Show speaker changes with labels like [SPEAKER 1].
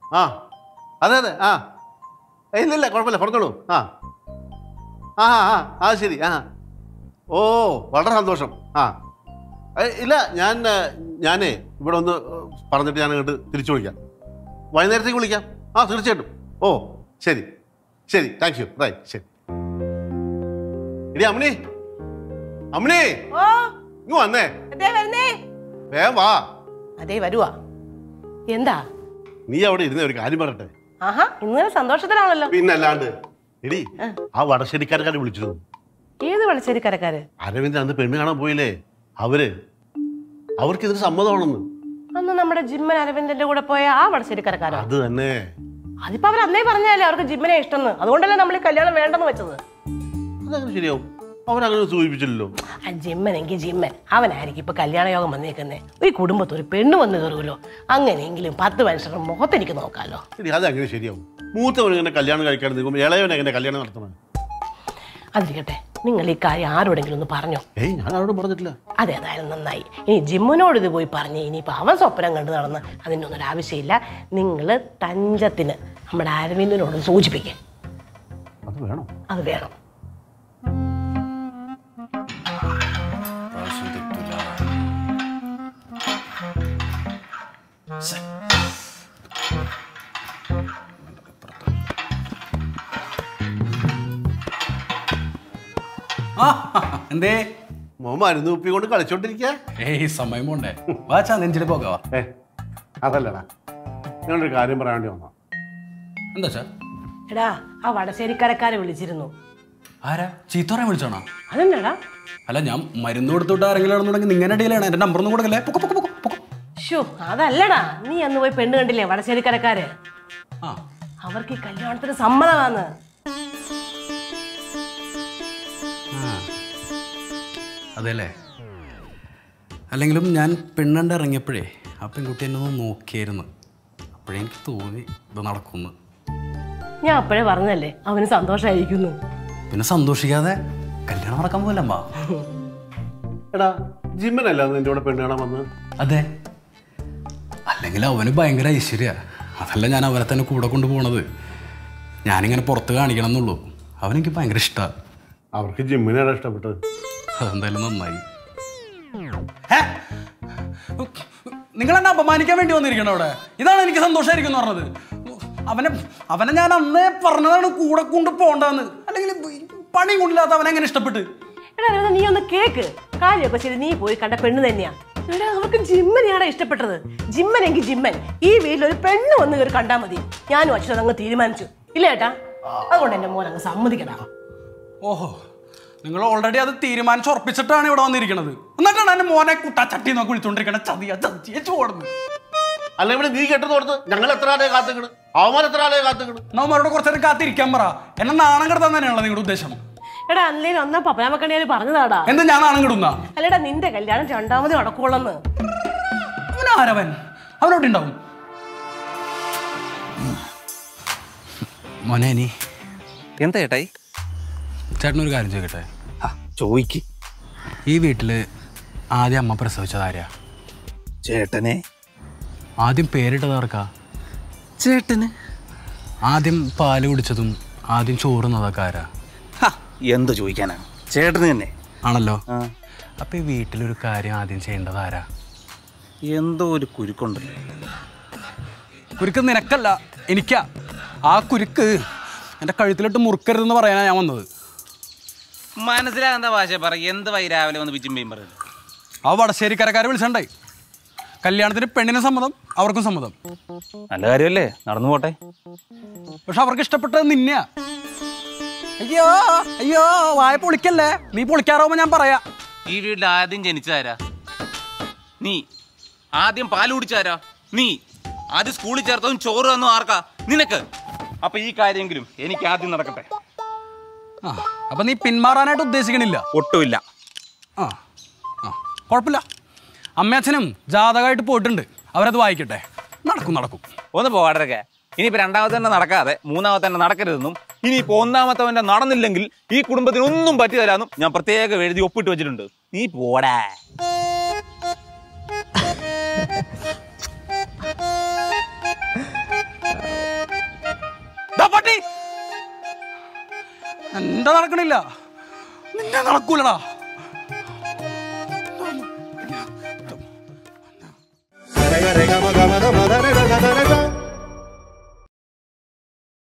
[SPEAKER 1] ആ അതെ അതെ ആ ഏയ്, ഇല്ല ഇല്ല കുഴപ്പമില്ല പറഞ്ഞോളൂ ആ ആ ആ ആ ശരി ആ ഓ വളരെ സന്തോഷം ആ ഏയ്, ഇല്ല ഞാൻ ഏ, ഞാനേ ഇവിടെ ഒന്ന് പറഞ്ഞിട്ട് ഞാൻ അങ്ങോട്ട് തിരിച്ചു വിളിക്കാം വൈകുന്നേരത്തേക്ക് വിളിക്കാം ആ തീർച്ചയായിട്ടും ഓ ശരി ശരി താങ്ക് യു റൈറ്റ് ശരി ഇടി അമ്മിണി അമ്മിണി
[SPEAKER 2] ഓ
[SPEAKER 1] ഇങ്ങ് വന്നേ
[SPEAKER 2] അതേ വരുന്നേ
[SPEAKER 1] വേഗം വാ
[SPEAKER 2] അതേ വരുവാ എന്താ
[SPEAKER 1] നീ അവിടെ ഇരുന്ന ഒരു കാര്യം പറയട്ടെ
[SPEAKER 2] ആഹാ ഇന്നലെ സന്തോഷത്തിലാണല്ലോ
[SPEAKER 1] പിന്നെ അല്ലാണ്ട് എടി ആ വടശ്ശേരിക്കാരക്കാരെ വിളിച്ചിരുന്നു
[SPEAKER 2] ഏത് വളച്ചേരിക്കരക്കാര്
[SPEAKER 1] അരവിന്ദ് അന്ന് പെണ്ണ് കാണാൻ പോയില്ലേ അവര് അവർക്ക് ഇതിന് സമ്മതമാണെന്ന്
[SPEAKER 2] അന്ന് നമ്മുടെ ജിമ്മൻ അരവിന്ദന്റെ കൂടെ പോയ ആ വളച്ചേരിക്കരക്കാരോ
[SPEAKER 1] അത് തന്നെ
[SPEAKER 2] അതിപ്പോ അവർ അന്നേ പറഞ്ഞല്ലേ അവർക്ക് ജിമ്മിനെ ഇഷ്ടമെന്ന് അതുകൊണ്ടല്ലേ നമ്മൾ ഈ കല്യാണം വേണ്ടെന്ന് വെച്ചത്
[SPEAKER 1] അതങ്ങനെ ശരിയാവും അവരങ്ങനെ സൂചിപ്പിച്ചില്ലല്ലോ
[SPEAKER 2] ആ ജിമ്മനെങ്കിൽ ജിമ്മൻ അവനായിരിക്കും ഇപ്പൊ കല്യാണ യോഗം വന്നേക്കുന്നേ ഈ കുടുംബത്ത് ഒരു പെണ്ണ് വന്ന് കയറുമല്ലോ അങ്ങനെയെങ്കിലും പത്ത് മനുഷ്യരുടെ മുഖത്തെനിക്ക് നോക്കാലോ
[SPEAKER 1] ശരി അതങ്ങനെ ശരിയാവും മൂത്തവൻ ഇങ്ങനെ കല്യാണം കഴിക്കാൻ നിൽക്കുമ്പോൾ ഇളയവൻ എങ്ങനെ കല്യാണം നടത്തണം
[SPEAKER 2] അതിരിക്കട്ടെ നിങ്ങൾ ഈ കാര്യം ആരോടെങ്കിലും ഒന്ന് പറഞ്ഞോ
[SPEAKER 1] ഏയ് ഞാൻ ആരോടും പറഞ്ഞിട്ടില്ല
[SPEAKER 2] അതേതായാലും നന്നായി ഇനി ജിമ്മിനോട് ഇത് പോയി പറഞ്ഞ് ഇനിയിപ്പോൾ അവൻ സ്വപ്നം കണ്ടു നടന്ന് അതിൻ്റെ ഒന്നും ഒരു ആവശ്യമില്ല നിങ്ങൾ തഞ്ചത്തിന് നമ്മുടെ അരവിന്ദനോട് സൂചിപ്പിക്കുക
[SPEAKER 1] അത് വേണം
[SPEAKER 2] അത് വേണം
[SPEAKER 3] ആ എന്തേ
[SPEAKER 1] മോൻ മരുന്ന് കുപ്പി കൊണ്ട് കളിച്ചോണ്ടിരിക്കുക
[SPEAKER 3] ഏയ് സമയം പോണ്ടേ വാച്ചാ നെഞ്ചില് പോകാവാ
[SPEAKER 1] ഏ അതല്ലടാ ഞാനൊരു കാര്യം പറയാൻ വേണ്ടി വന്നാ
[SPEAKER 3] എന്താ ചാ
[SPEAKER 2] എടാ ആ വടശ്ശേരിക്കരക്കാരെ വിളിച്ചിരുന്നു
[SPEAKER 3] ആരാ ചീത്ത പറയാൻ വിളിച്ചോണോ
[SPEAKER 2] അതെന്നാടാ
[SPEAKER 3] അല്ല ഞാൻ മരുന്ന് കൊടുത്തിട്ട് ആരെങ്കിലും ആണെന്നുണ്ടെങ്കിൽ നിങ്ങളുടെ ഇടയിലാണ് എന്റെ നമ്പർ ഒന്നും കൊടുക്കല്ലേ പൊക്കോ പൊക്കോ പൊക്കോ പൊക്കോ
[SPEAKER 2] ഷോ അതല്ലടാ നീ അന്ന് പോയി പെണ്ണ് കണ്ടില്ലേ വടശ്ശേരിക്കരക്കാര്
[SPEAKER 3] ആ
[SPEAKER 2] അവർക്ക് ഈ കല്യാണത്തിന് സമ്മതമാണ്
[SPEAKER 3] അതെല്ലേ അല്ലെങ്കിലും ഞാൻ പെണ്ണണ്ട് ഇറങ്ങിയപ്പോഴേ ആ പെൺകുട്ടി എന്നെ ഒന്ന് നോക്കിയായിരുന്നു അപ്പോഴേ എനിക്ക് തോന്നി ഇത് നടക്കുന്നു
[SPEAKER 2] ഞാൻ അപ്പോഴേ പറഞ്ഞല്ലേ അവന് സന്തോഷമായിരിക്കുന്നു
[SPEAKER 3] പിന്നെ സന്തോഷിക്കാതെ കല്യാണം നടക്കാൻ പോലമ്മാ
[SPEAKER 1] എടാ ജിമ്മനല്ല നിന്റെ കൂടെ പെണ്ണ് കാണാൻ വന്ന്
[SPEAKER 3] അതെ അല്ലെങ്കിൽ അവന് ഭയങ്കര ഐശ്വര്യ അതല്ല ഞാൻ അവരെ തന്നെ കൂടെ കൊണ്ടുപോകണത് ഞാനിങ്ങനെ പുറത്ത് കാണിക്കണം എന്നുള്ളൂ അവനെനിക്ക് ഭയങ്കര ഇഷ്ടമാണ്
[SPEAKER 1] അവർക്ക് ജിമ്മിനാണ് ഇഷ്ടപ്പെട്ടത്
[SPEAKER 3] അതെന്തായാലും നന്നായി നിങ്ങൾ എന്നെ അപമാനിക്കാൻ വേണ്ടി വന്നിരിക്കണം അവിടെ ഇതാണ് എനിക്ക് സന്തോഷമായിരിക്കും എന്ന് പറഞ്ഞത് അവനെ അവനെ ഞാൻ അന്നേ പറഞ്ഞതാണ് കൂടെ കൊണ്ട് പോണ്ടെന്ന് അല്ലെങ്കിൽ പണി കൊണ്ടില്ലാത്ത അവനെ എങ്ങനെ ഇഷ്ടപ്പെട്ട്
[SPEAKER 2] എടാ അരവിന്ദ, നീ ഒന്ന് കേക്ക് കാര്യമൊക്കെ ശരി നീ പോയി കണ്ട പെണ്ണ് തന്നെയാ എടാ അവർക്ക് ജിമ്മനെയാടാ ഇഷ്ടപ്പെട്ടത് ജിമ്മനെങ്കിൽ ജിമ്മൻ ഈ വീട്ടിൽ ഒരു പെണ്ണ് വന്ന് കയറി കണ്ടാൽ മതി ഞാനും അച്ഛനും അങ്ങ് തീരുമാനിച്ചു ഇല്ല ഏട്ടാ അതുകൊണ്ട് എന്റെ മോൻ അങ്ങ് സമ്മതിക്കടാ
[SPEAKER 3] ഓഹോ നിങ്ങൾ ഓൾറെഡി അത് തീരുമാനിച്ച് ഉറപ്പിച്ചിട്ടാണ് ഇവിടെ വന്നിരിക്കുന്നത് എന്നിട്ടാണ് എന്റെ മോനെ കുട്ടാ ചട്ടി നോക്കി വിളിച്ചോണ്ടിരിക്കണ ചതിയ ചതിച്ചു ഓടുന്നു
[SPEAKER 1] അല്ല ഇവിടെ നീ കെട്ടു കൊടുത്ത് ഞങ്ങൾ എത്ര ആളെ കാത്തുക്കണ് അവന്മാർ എത്ര ആളെ കാത്തുക്കണ്
[SPEAKER 3] നമ്മളുടെ കുറച്ചു നേരം കാത്തിരിക്കാൻ പറ എന്നെ നാണം കിടത്താൻ തന്നെയാണല്ലോ നിങ്ങളുടെ ഉദ്ദേശം
[SPEAKER 2] എടാ അല്ലേലും ഒന്നാ പപ്പനാമക്കണ്ണിയാൽ പറഞ്ഞതാടാ
[SPEAKER 3] എന്ത് ഞാൻ നാണം കിടുന്ന
[SPEAKER 2] അല്ലടാ നിന്റെ കല്യാണം രണ്ടാമത് നടക്കുള്ളന്ന്
[SPEAKER 3] അവൻ ആരവൻ അവനോട്ട് ഉണ്ടാവും മോനെ നീ
[SPEAKER 4] എന്താ ചേട്ടായി
[SPEAKER 3] ചേട്ടനൊരു കാര്യം ചോദിക്കട്ടെ
[SPEAKER 4] ആ ചോയ്ക്ക്
[SPEAKER 3] ഈ വീട്ടില് ആദ്യം അമ്മ പ്രസവിച്ചത് ആരാ
[SPEAKER 4] ചേട്ടനെ
[SPEAKER 3] ആദ്യം പേരിട്ടത് ആർക്കാ
[SPEAKER 4] ചേട്ടന്
[SPEAKER 3] ആദ്യം പാല് കുടിച്ചതും ആദ്യം ചോറുന്നതൊക്കെ ആരാ
[SPEAKER 4] ഹാ, എന്ത് ചോദിക്കാനാണ് ചേട്ടന് തന്നെ
[SPEAKER 3] ആണല്ലോ
[SPEAKER 4] ആ
[SPEAKER 3] അപ്പൊ ഈ വീട്ടിലൊരു കാര്യം ആദ്യം ചെയ്യേണ്ടത് ആരാ
[SPEAKER 4] എന്തോ ഒരു കുരുക്കുണ്ട്
[SPEAKER 3] കുരുക്ക് നിനക്കല്ല എനിക്കാ ആ കുരുക്ക് എൻ്റെ കഴുത്തിലിട്ട് മുറുക്കരുതെന്ന് പറയാനാ ഞാൻ വന്നത്
[SPEAKER 4] മനസ്സിലാകുന്ന ഭാഷ പറ എന്ത് വൈ രാവിലെ വന്ന് പിച്ചും പറയുന്നത്
[SPEAKER 3] ആ വടശ്ശേരിക്കരക്കാരെ വിളിച്ചണ്ടായി കല്യാണത്തിന് പെണ്ണിന് സമ്മതം അവർക്കും സമ്മതം
[SPEAKER 4] നല്ല കാര്യമല്ലേ നടന്നു പോട്ടെ
[SPEAKER 3] പക്ഷെ അവർക്ക് ഇഷ്ടപ്പെട്ടത് നിന്നെയാ അയ്യോ അയ്യോ വായ പൊളിക്കല്ലേ നീ പൊളിക്കാറാവുമ്പോ ഞാൻ പറയാ
[SPEAKER 4] ഈ വീട്ടിൽ ആദ്യം ജനിച്ചതാരാ നീ ആദ്യം പാല് കുടിച്ചാരാ നീ ആദ്യം സ്കൂളിൽ ചേർത്തതും ചോറ് തന്നു ആർക്കാ നിനക്ക് അപ്പൊ ഈ കാര്യമെങ്കിലും എനിക്ക് ആദ്യം നടക്കട്ടെ
[SPEAKER 3] ആ അപ്പൊ നീ പിന്മാറാനായിട്ട് ഉദ്ദേശിക്കണില്ല
[SPEAKER 4] ഒട്ടുമില്ല
[SPEAKER 3] ആ ആ കുഴപ്പമില്ല അമ്മയച്ഛനും ജാതകമായിട്ട് പോയിട്ടുണ്ട് അവരത് വായിക്കട്ടെ നടക്കും നടക്കും
[SPEAKER 4] ഒന്ന് പോവാടരൊക്കെ ഇനിയിപ്പോ രണ്ടാമത്തെ തന്നെ നടക്കാതെ മൂന്നാമത്തെ തന്നെ നടക്കരുതെന്നും ഇനിയിപ്പോ ഒന്നാമത്തവന്റെ നടന്നില്ലെങ്കിൽ ഈ കുടുംബത്തിന് ഒന്നും പറ്റി തരാന്നും ഞാൻ പ്രത്യേകം എഴുതി ഒപ്പിട്ട് വെച്ചിട്ടുണ്ട് നീ പോടാ
[SPEAKER 3] എന്റെ നടക്കണില്ല നിന്റെ നടക്കൂലടാ
[SPEAKER 5] Rega, rega, maga,